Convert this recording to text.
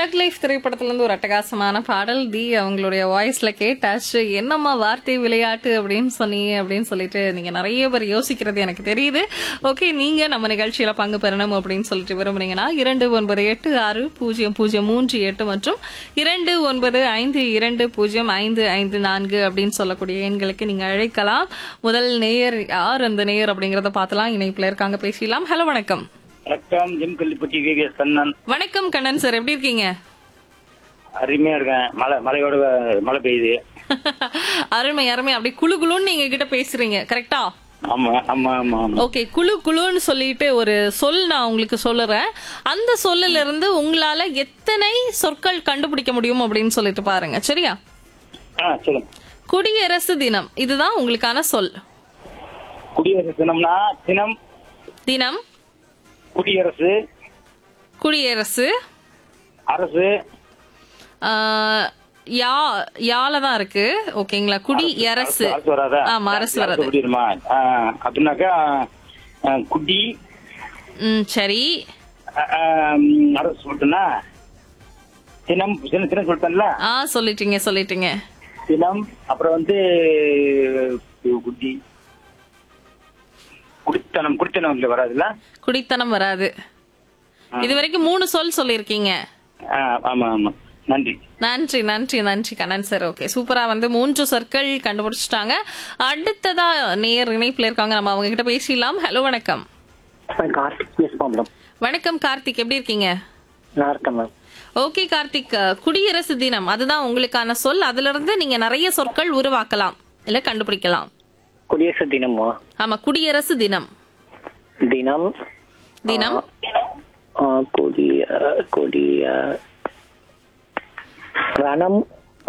தக் லைஃப் திரைப்படத்துல இருந்து ஒரு அட்டகாசமான பாடல் தி அவங்களுடைய வாய்ஸ்ல கேட்டாச்சு என்னம்மா வார்த்தை விளையாட்டு அப்படின்னு சொன்னீங்க அப்படின்னு சொல்லிட்டு நீங்க நிறைய பேர் யோசிக்கிறது எனக்கு தெரியுது ஓகே நீங்க நம்ம நிகழ்ச்சியில பங்கு பெறணும் அப்படின்னு சொல்லிட்டு விரும்புறீங்கன்னா இரண்டு ஒன்பது எட்டு ஆறு பூஜ்ஜியம் பூஜ்ஜியம் மூன்று எட்டு மற்றும் இரண்டு ஒன்பது ஐந்து இரண்டு பூஜ்ஜியம் ஐந்து ஐந்து நான்கு அப்படின்னு சொல்லக்கூடிய எண்களுக்கு நீங்க அழைக்கலாம் முதல் நேயர் யார் அந்த நேயர் அப்படிங்கறத பார்த்தலாம் இணைப்புல இருக்காங்க பேசலாம் ஹலோ வணக்கம் வணக்கம் ஜிம் கல்லிப்பட்டி வி எஸ் கண்ணன் வணக்கம் கண்ணன் சார் எப்படி இருக்கீங்க அருமையா இருக்கேன் மழை மழையோட வ- மழை பெய்யுது அருமை அருமை அப்படி குளு குளுன்னு நீங்க கிட்ட பேசுறீங்க கரெக்டா ஆமா ஆமா ஆமா ஆமா ஓகே குளு குளுன்னு சொல்லிட்டு ஒரு சொல் நான் உங்களுக்கு சொல்லுறேன் அந்த சொல்லுல இருந்து உங்களால எத்தனை சொற்கள் கண்டுபிடிக்க முடியும் அப்படின்னு சொல்லிட்டு பாருங்க சரியா ஆ சொல்லுங்க குடியரசு தினம் இதுதான் உங்களுக்கான சொல் குடியரசு தினம்னா தினம் தினம் குடியரசு குடியரசு அரசு ஆஹ், யா யால தான் இருக்கு ஓகேங்களா குடியரசு அரசு வராதா ஆமா அரசு வராது குடியிருமா அப்படின்னாக்கா ஆ, குடி ம் சரி ஆ, ஆ, ம், அரசு சொல்லிட்டுனா தினம் தினம் தினம் சொல்லிட்டேன்ல ஆ சொல்லிட்டீங்க சொல்லிட்டீங்க தினம் அப்புறம் வந்து குடி குடித்தனம் குடித்தனம் இல்ல வராதுல்ல குடித்தனம் வராது இது வரைக்கும் மூணு சொல் சொல்லியிருக்கீங்க ஆ, ஆமா ஆமா நன்றி நன்றி நன்றி நன்றி கண்ணன் சார் ஓகே சூப்பரா வந்து மூன்று சொற்கள் கண்டுபிடிச்சிட்டாங்க அடுத்ததா நேர் இணைப்புல இருக்காங்க நம்ம அவங்க கிட்ட பேசிடலாம் ஹலோ வணக்கம் கார்த்திக் எஸ் மேடம் வணக்கம் கார்த்திக் எப்படி இருக்கீங்க நல்லா இருக்கேன் மேம் ஓகே கார்த்திக் அஹ், குடியரசு தினம் அதுதான் உங்களுக்கான சொல் அதுல இருந்து நீங்க நிறைய சொற்கள் உருவாக்கலாம் இல்ல கண்டுபிடிக்கலாம் குடியரசு தினமா ஆமா குடியரசு தினம் தினம் தினம் ஆ, கொடிய கொடிய ரணம்